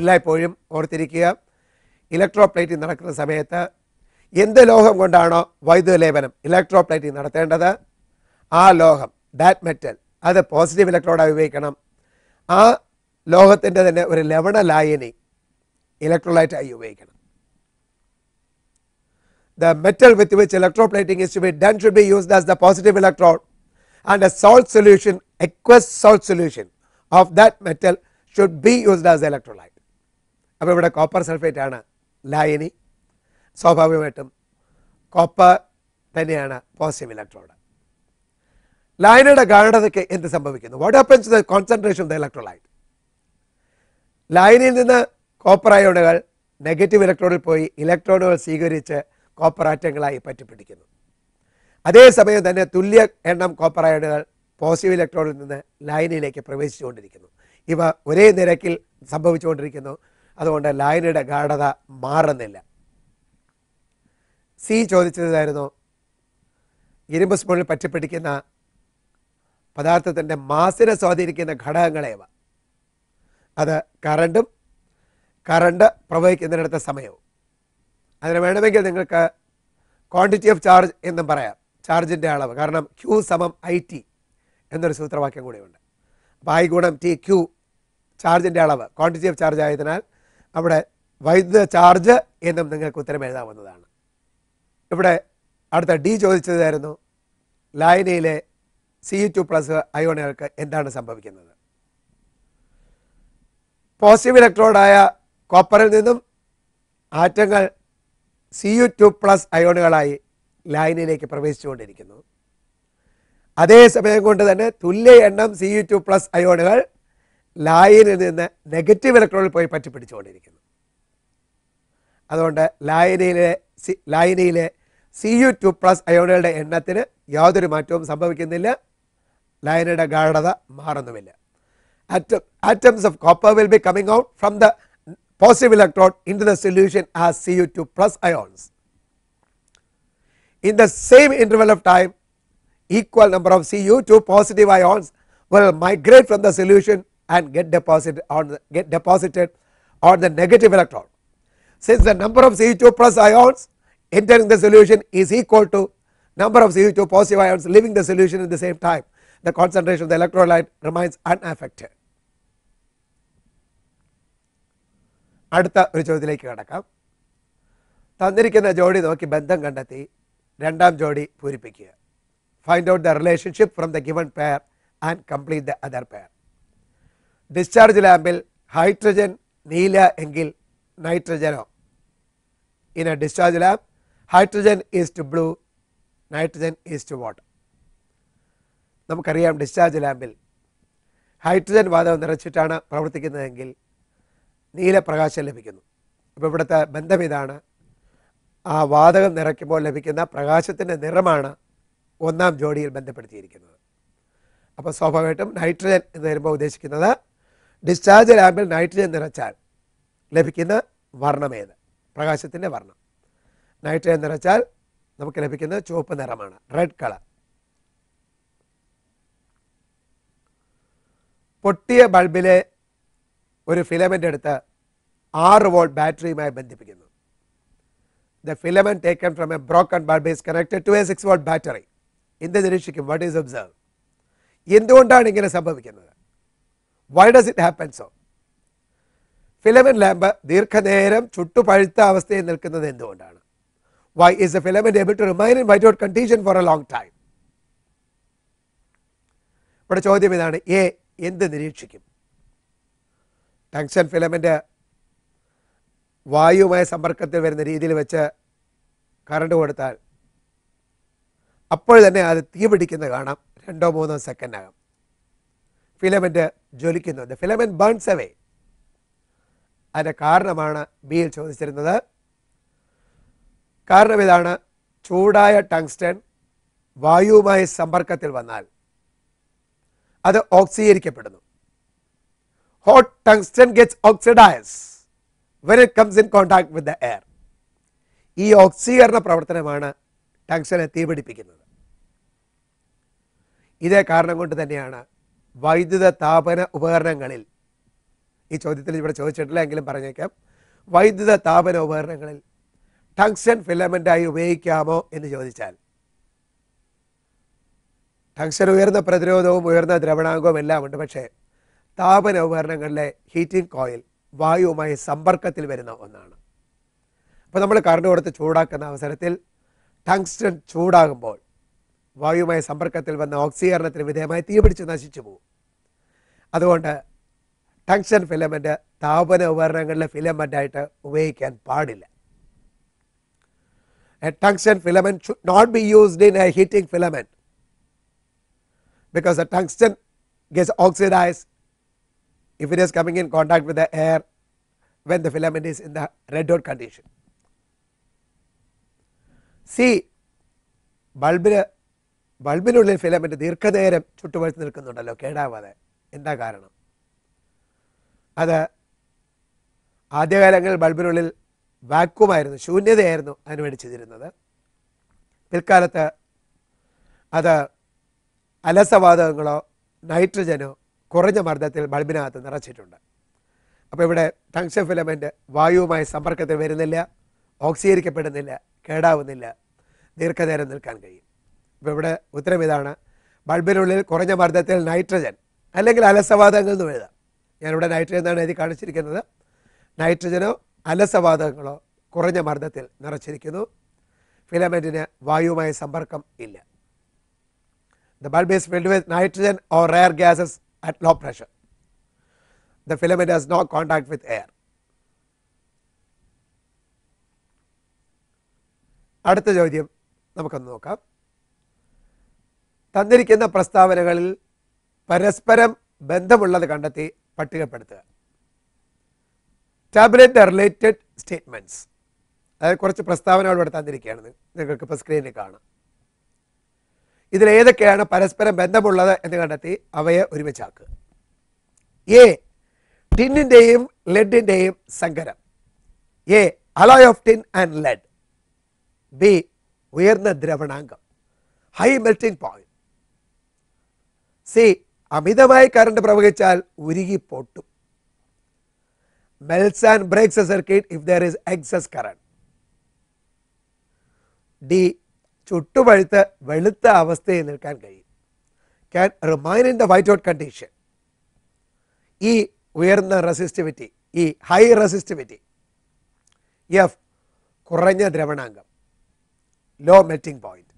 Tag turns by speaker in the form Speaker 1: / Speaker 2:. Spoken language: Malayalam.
Speaker 1: എല്ലായ്പ്പോഴും ഓർത്തിരിക്കുക ഇലക്ട്രോപ്ലേറ്റിംഗ് നടക്കുന്ന സമയത്ത് എന്ത് ലോഹം കൊണ്ടാണോ വൈദ്യുത ലേപനം ഇലക്ട്രോപ്ലേറ്റിംഗ് നടത്തേണ്ടത് ആ ലോഹം ദാറ്റ് മെറ്റൽ അത് പോസിറ്റീവ് ഇലക്ട്രോഡായി ഉപയോഗിക്കണം ആ ലോഹത്തിൻ്റെ തന്നെ ഒരു ലവണ ലായനി ഇലക്ട്രോലൈറ്റായി ഉപയോഗിക്കണം the metal with which electroplating is to be done should be used as the positive electrode and a salt solution aqueous salt solution of that metal should be used as electrolyte അപ്പോൾ ഇവിടെ കോപ്പർ സൾഫേറ്റ് ആണ് ലായനി സ്വാഭാവികമായിട്ടും കോപ്പർ തന്നെയാണ് പോസിറ്റീവ് ഇലക്ട്രോഡ് ലായനിയുടെ ഗാഠതയ്ക്ക് എന്ത് സംഭവിക്കുന്നു what happens the concentration of the electrolyte ലായനിയിൽ നിന്ന് കോപ്പർ അയോണുകൾ നെഗറ്റീവ് ഇലക്ട്രോണിൽ പോയി ഇലക്ട്രോണുകൾ സ്വീകരിച്ച് കോപ്പർ ആറ്റങ്ങളായി പറ്റിപ്പിടിക്കുന്നു അതേസമയം തന്നെ തുല്യ എണ്ണം കോപ്പർ അയോണുകൾ പോസിറ്റീവ് ഇലക്ട്രോണിൽ നിന്ന് ലൈനിലേക്ക് പ്രവേശിച്ചുകൊണ്ടിരിക്കുന്നു ഇവ ഒരേ നിരക്കിൽ സംഭവിച്ചുകൊണ്ടിരിക്കുന്നു അതുകൊണ്ട് ലൈനയുടെ ഗാഠത മാറുന്നില്ല സി ചോദിച്ചതായിരുന്നു ഇരുമ്പ് സ്പൂണിൽ പറ്റിപ്പിടിക്കുന്ന പദാർത്ഥത്തിൻ്റെ മാസിനെ സ്വാധീനിക്കുന്ന ഘടകങ്ങളേവ അത് കറണ്ടും കറണ്ട് പ്രവഹിക്കുന്നിടത്ത സമയവും അതിന് വേണമെങ്കിൽ നിങ്ങൾക്ക് ക്വാണ്ടിറ്റി ഓഫ് ചാർജ് എന്നും പറയാം ചാർജിൻ്റെ അളവ് കാരണം ക്യൂ സമം ഐ ടി എന്നൊരു സൂത്രവാക്യം കൂടിയുണ്ട് അപ്പോൾ ഐ ഗുണം ടി ക്യൂ ചാർജിൻ്റെ അളവ് ക്വാണ്ടിറ്റി ഓഫ് ചാർജ് ആയതിനാൽ അവിടെ വൈദ്യുത ചാർജ് എന്നും നിങ്ങൾക്ക് ഉത്തരം എഴുതാവുന്നതാണ് ഇവിടെ അടുത്ത ഡി ചോദിച്ചതായിരുന്നു ലായനിയിലെ സി ടു പ്ലസ് അയോണുകൾക്ക് എന്താണ് സംഭവിക്കുന്നത് പോസിറ്റീവ് ഇലക്ട്രോഡായ കോപ്പറിൽ നിന്നും ആറ്റങ്ങൾ സി യു ടു പ്ലസ് അയോണുകളായി ലൈനിലേക്ക് പ്രവേശിച്ചുകൊണ്ടിരിക്കുന്നു അതേ സമയം കൊണ്ട് തന്നെ തുല്യ എണ്ണം സി യു ടു പ്ലസ് അയോണുകൾ ലായനിൽ നിന്ന് നെഗറ്റീവ് ഇലക്ട്രോണിൽ പോയി പറ്റിപ്പിടിച്ചുകൊണ്ടിരിക്കുന്നു അതുകൊണ്ട് ലായനിയിലെ സി ലായനിയിലെ സി യു ടു പ്ലസ് അയോണുകളുടെ എണ്ണത്തിന് യാതൊരു മാറ്റവും സംഭവിക്കുന്നില്ല ലായനിയുടെ ഗാഠത മാറുന്നുമില്ല atom, atoms of copper will be coming out from the positive electrode into the solution as Cu2 plus ions. In the same interval of time, equal number of Cu2 positive ions will migrate from the solution and get deposited on the, get deposited on the negative electrode. Since the number of Cu2 plus ions entering the solution is equal to number of Cu2 positive ions leaving the solution at the same time, the concentration of the electrolyte remains unaffected. അടുത്ത ഒരു ചോദ്യത്തിലേക്ക് കടക്കാം തന്നിരിക്കുന്ന ജോഡി നോക്കി ബന്ധം കണ്ടെത്തി രണ്ടാം ജോഡി പൂരിപ്പിക്കുക find out the relationship from the given pair and complete the other pair discharge ലാമ്പിൽ ഹൈഡ്രജൻ നീല എങ്കിൽ നൈട്രജനോ in a discharge lamp hydrogen is to blue nitrogen is to water നമുക്കറിയാം ഡിസ്ചാർജ് ലാമ്പിൽ ഹൈഡ്രജൻ വാതകം നിറച്ചിട്ടാണ് പ്രവർത്തിക്കുന്നതെങ്കിൽ നീലപ്രകാശം ലഭിക്കുന്നു അപ്പോൾ ഇവിടുത്തെ ബന്ധം ഇതാണ് ആ വാതകം നിറയ്ക്കുമ്പോൾ ലഭിക്കുന്ന പ്രകാശത്തിൻ്റെ നിറമാണ് ഒന്നാം ജോഡിയിൽ ബന്ധപ്പെടുത്തിയിരിക്കുന്നത് അപ്പോൾ സ്വാഭാവികമായിട്ടും നൈട്രജൻ എന്ന് വരുമ്പോൾ ഉദ്ദേശിക്കുന്നത് ഡിസ്ചാർജ് ലാമ്പിൽ നൈട്രജൻ നിറച്ചാൽ ലഭിക്കുന്ന വർണ്ണമേത് പ്രകാശത്തിൻ്റെ വർണ്ണം നൈട്രജൻ നിറച്ചാൽ നമുക്ക് ലഭിക്കുന്നത് ചുവപ്പ് നിറമാണ് റെഡ് കളർ പൊട്ടിയ ബൾബിലെ ഒരു ഫിലമെൻ്റ് എടുത്ത് ആറ് വോൾട്ട് ബാറ്ററിയുമായി ബന്ധിപ്പിക്കുന്നു the filament taken from a broken bulb is connected to a six volt battery എന്ത് നിരീക്ഷിക്കും വാട്ട് ഈസ് ഒബ്സർവ് എന്തുകൊണ്ടാണ് ഇങ്ങനെ സംഭവിക്കുന്നത് why does it happen so filament lamp ദീർഘനേരം ചുട്ടുപഴുത്ത അവസ്ഥയിൽ നിൽക്കുന്നത് എന്തുകൊണ്ടാണ് why is a filament able to remain in white out condition for a long time ഇവിടെ ചോദ്യം ഇതാണ് എ എന്ത് നിരീക്ഷിക്കും ടങ്ഷൻ ഫിലമെന്റ് വായുവുമായി സമ്പർക്കത്തിൽ വരുന്ന രീതിയിൽ വെച്ച് കറണ്ട് കൊടുത്താൽ അപ്പോൾ തന്നെ അത് തീ പിടിക്കുന്നത് കാണാം രണ്ടോ മൂന്നോ സെക്കൻഡാകും ഫിലമെന്റ് ജ്വലിക്കുന്നു ദ ഫിലമെന്റ് ബേൺസ് അവേ അതിൻ്റെ കാരണമാണ് ബിയിൽ ചോദിച്ചിരുന്നത് കാരണം ഇതാണ് ചൂടായ ടങ്സ്റ്റൺ വായുവുമായി സമ്പർക്കത്തിൽ വന്നാൽ അത് ഓക്സീകരിക്കപ്പെടുന്നു hot tungsten gets oxidized when it comes in contact with the air ഈ ഓക്സീകരണ പ്രവർത്തനമാണ് ടങ്സ്റ്റനെ തീപിടിപ്പിക്കുന്നത് ഇതേ കാരണം കൊണ്ട് തന്നെയാണ് വൈദ്യുത താപന ഉപകരണങ്ങളിൽ ഈ ചോദ്യത്തിൽ ഇവിടെ ചോദിച്ചിട്ടില്ല എങ്കിലും പറഞ്ഞേക്കാം വൈദ്യുത താപന ഉപകരണങ്ങളിൽ ടങ്സ്റ്റൺ ഫിലമെൻ്റായി ഉപയോഗിക്കാമോ എന്ന് ചോദിച്ചാൽ ടങ്സ്റ്റൺ ഉയർന്ന പ്രതിരോധവും ഉയർന്ന ദ്രവണാങ്കവും എല്ലാം ഉണ്ട് പക്ഷേ താപന ഉപകരണങ്ങളിലെ ഹീറ്റിംഗ് കോയിൽ വായുവുമായി സമ്പർക്കത്തിൽ വരുന്ന ഒന്നാണ് അപ്പോൾ നമ്മൾ കറണ്ട് കൊടുത്ത് ചൂടാക്കുന്ന അവസരത്തിൽ ടങ്സ്റ്റൺ ചൂടാകുമ്പോൾ വായുവുമായി സമ്പർക്കത്തിൽ വന്ന ഓക്സീകരണത്തിന് വിധേയമായി തീപിടിച്ച് നശിച്ചു പോകും അതുകൊണ്ട് ടങ്സ്റ്റൺ ഫിലമെൻ്റ് താപന ഉപകരണങ്ങളിലെ ഫിലമെൻ്റായിട്ട് ഉപയോഗിക്കാൻ പാടില്ല a tungsten filament should not be used in a heating filament because the tungsten gets oxidized if it is coming in contact with the air when the filament is in the red hot condition. C ബൾബിന് ബൾബിനുള്ളിൽ ഫിലമെന്റ് ദീർഘനേരം ചുട്ടുപഴുത്ത് നിൽക്കുന്നുണ്ടല്ലോ കേടാവാതെ എന്താ കാരണം അത് ആദ്യകാലങ്ങളിൽ ബൾബിനുള്ളിൽ വാക്വമായിരുന്നു ശൂന്യതയായിരുന്നു അതിനുവേണ്ടി ചെയ്തിരുന്നത് പിൽക്കാലത്ത് അത് അലസവാതകങ്ങളോ നൈട്രജനോ കുറഞ്ഞ മർദ്ദത്തിൽ ബൾബിനകത്ത് നിറച്ചിട്ടുണ്ട് അപ്പോൾ ഇവിടെ ടങ്ഷൻ ഫിലമെൻ്റ് വായുവുമായി സമ്പർക്കത്തിൽ വരുന്നില്ല ഓക്സീകരിക്കപ്പെടുന്നില്ല കേടാവുന്നില്ല ദീർഘനേരം നിൽക്കാൻ കഴിയും ഇപ്പോൾ ഇവിടെ ഉത്തരം ഇതാണ് ബൾബിനുള്ളിൽ കുറഞ്ഞ മർദ്ദത്തിൽ നൈട്രജൻ അല്ലെങ്കിൽ അലസവാതകങ്ങൾ എന്ന് എഴുതാം ഞാനിവിടെ നൈട്രജൻ എന്നാണ് എഴുതി കാണിച്ചിരിക്കുന്നത് നൈട്രജനോ അലസവാതകങ്ങളോ കുറഞ്ഞ മർദ്ദത്തിൽ നിറച്ചിരിക്കുന്നു ഫിലമെൻറ്റിന് വായുവുമായി സമ്പർക്കം ഇല്ല The bulb is filled with nitrogen or rare gases at low pressure. The filament has no contact with air. അടുത്ത ചോദ്യം നമുക്കൊന്ന് നോക്കാം തന്നിരിക്കുന്ന പ്രസ്താവനകളിൽ പരസ്പരം ബന്ധമുള്ളത് കണ്ടെത്തി പട്ടികപ്പെടുത്തുക ടാബ്ലറ്റ് റിലേറ്റഡ് സ്റ്റേറ്റ്മെൻറ്റ്സ് അതായത് കുറച്ച് പ്രസ്താവനകൾ ഇവിടെ തന്നിരിക്കുകയാണ് നിങ്ങൾക്ക് ഇപ്പോൾ സ്ക്രീനിൽ കാണാം ഇതിൽ ഏതൊക്കെയാണ് പരസ്പരം ബന്ധമുള്ളത് എന്ന് കണ്ടെത്തി അവയെ ഒരുമിച്ചാക്കുക എ ടിന്നിൻ്റെയും ലെഡിൻ്റെയും സങ്കരം a alloy of tin and lead B ഉയർന്ന ദ്രവണാങ്കം ഹൈ മെൽറ്റിംഗ് പോയിന്റ് സി അമിതമായി കറണ്ട് പ്രവഹിച്ചാൽ ഉരുകി പൊട്ടും melts and breaks a circuit if there is excess current D ചുട്ടുപഴുത്ത് വെളുത്ത അവസ്ഥയിൽ നിൽക്കാൻ കഴിയും can remain in the white out condition ഈ ഉയർന്ന റെസിസ്റ്റിവിറ്റി ഈ ഹൈ റെസിസ്റ്റിവിറ്റി എഫ് കുറഞ്ഞ ദ്രവണാങ്കം ലോ മെൽറ്റിംഗ് പോയിന്റ്